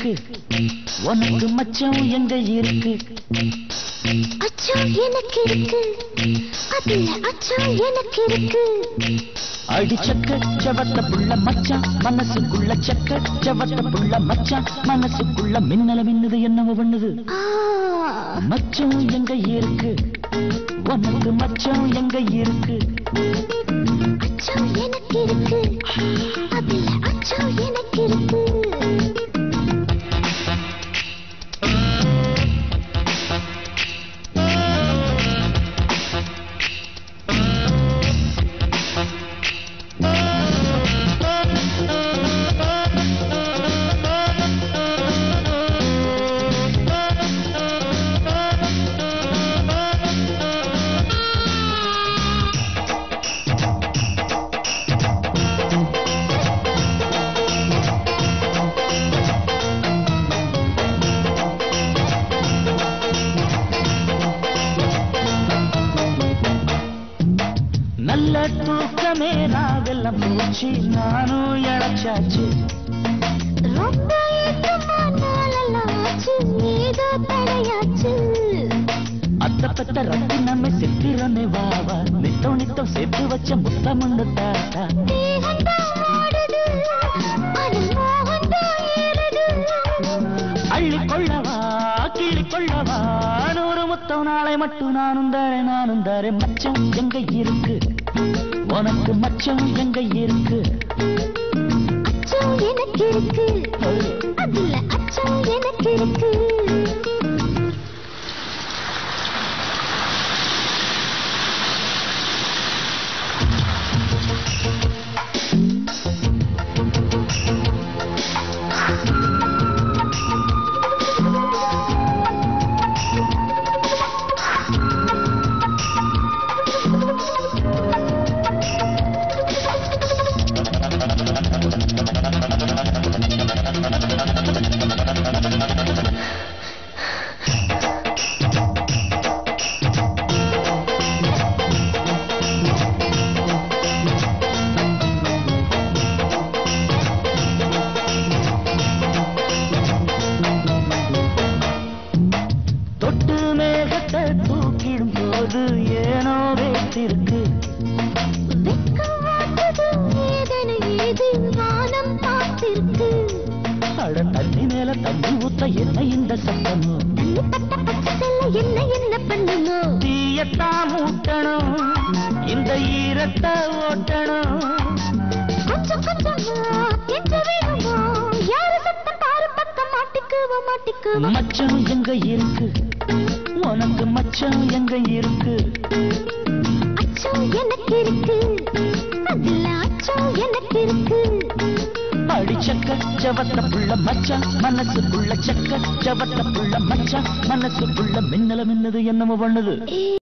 இருக்கு உனக்கு மச்சம் எங்க இருக்கு அச்சம் எனக்கு இருக்கு அதுல அச்சம் எனக்கு இருக்கு அடி சக்க ஜவத்த புள்ள மச்சான் மனசுக்குள்ள சக்க ஜவத்த புள்ள மச்சான் மனசுக்குள்ள மின்னல மின்னுது என்னவோ பண்ணுது ஆ, மச்சம் எங்க இருக்கு உனக்கு மச்சம் எங்க இருக்கு அச்சம் எனக்கு இருக்கு அதுல அச்சம் எனக்கு இருக்கு நல்ல தூக்கமே நாவெல்லாம் போச்சு நானும் இழைச்சாச்சு ரொம்ப ஏக்கமா நாளெல்லாம் ஆச்சு ஏதோ தடையாச்சு அத்த பத்த ரத்தி நம்ம சித்திரமே வாவா நித்தம் நித்தம் சேர்த்து வச்ச முத்தமுண்டு தாத்தா தேகந்தான் ஆடுது அது மோகந்தான் ஏறுது அள்ளி கொள்ளவா கிள்ளி கொள்ளவா நூறு முத்தம் நாளை மட்டும் நானும் தாரேன் நானும் தாரேன் மச்சம் எங்க இருக்கு உனக்கு மச்சம் எங்க இருக்கு அச்சம் எனக்கு இருக்கு அதுல அச்சம் எனக்கு இருக்கு தொட்டு மேகத்தை தூக்கிடும் போது ஏனோ வேத்திருக்கு வெக்கம் வாட்டுது ஏதென ஏது வானம் பார்த்திருக்கு அட தண்ணி மேல தண்ணி ஊத்த என்ன இந்த சத்தமோ தண்ணி பட்ட பச்சை செல்ல என்ன என்ன பண்ணுமோ தீயத்தான் மூட்டணும் இந்த ஈரத்தை ஓட்டணும் கொஞ்சம் கொஞ்சமா கெஞ்ச வேணுமோ யாரு சத்தம் பாரு பக்கம் மாட்டிக்குவோ மாட்டிக்குவோ மச்சம் எங்க இருக்கு உனக்கு மச்சம் எங்க இருக்கு அச்சம் எனக்கு இருக்கு அதுல அச்சம் எனக்கு இருக்கு அடி சக்க ஜவத்த புள்ள மச்சான் மனசுக்குள்ள சக்க ஜவத்த புள்ள மச்சான் மனசுக்குள்ள மின்னல மின்னது என்னமோ பண்ணுது ஏ